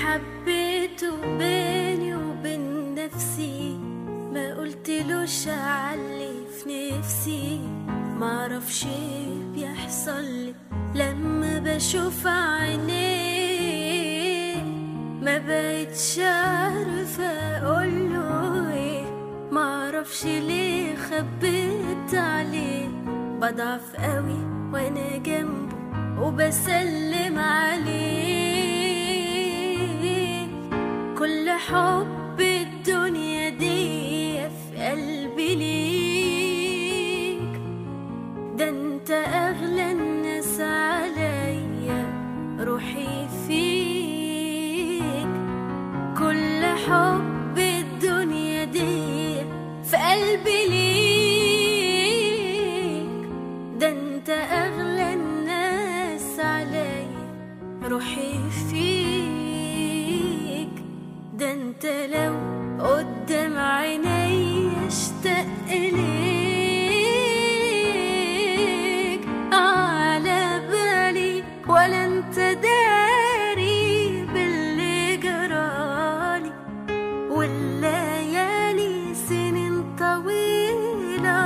حبيته بيني وبين نفسي ما قلتلوش علي في نفسي معرفش ايه بيحصل لي لما بشوف عينيه ما بقتش عارفة اقوله ايه معرفش ليه خبيت عليه بضعف قوي وانا جنبه وبسلم عليه كل حب الدنيا دي في قلبي ليك ده انت اغلى الناس عليا روحي فيك كل حب الدنيا دي في قلبي ليك ده انت اغلى الناس عليا روحي فيك ده انت لو قدام عيني اشتاق ليك على بالي ولا انت داري باللي جرالي والليالي سنين طويلة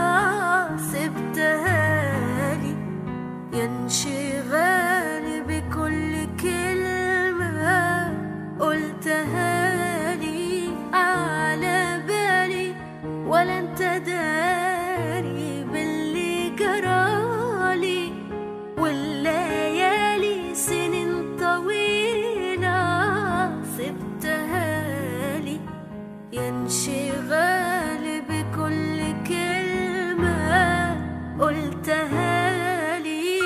سبتها لي يا انشغالي بكل كلمة قلتها لي على بالي ولا انت داري باللي جرالي والليالي سنين طويلة سبتها لي يا انشغالي بكل كلمة قلتها لي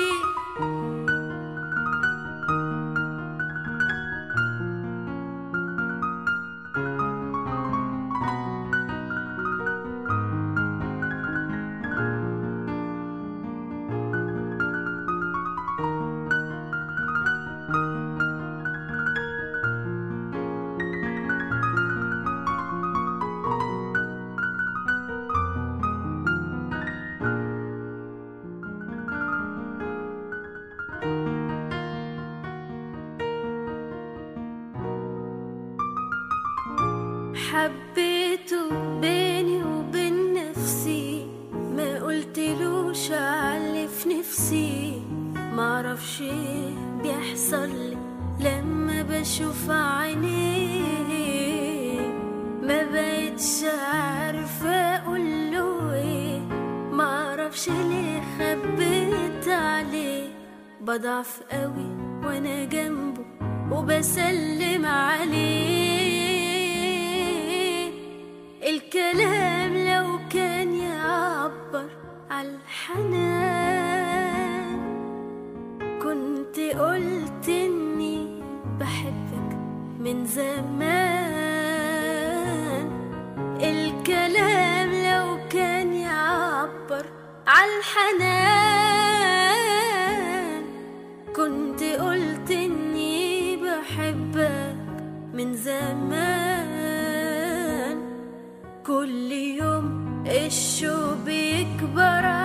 حبيته بيني وبين نفسي ما قلتلوش علي في نفسي معرفش ايه بيحصل لي لما بشوف عينيه ما بقتش عارفة اقوله ايه معرفش ليه خبيت عليه بضعف قوي وانا جنبه وبسلم عليه الكلام لو كان يعبر عالحنان كنت قلت اني بحبك من زمان الكلام لو كان يعبر عالحنان كنت قلت اني بحبك من زمان كل يوم الشوق بيكبر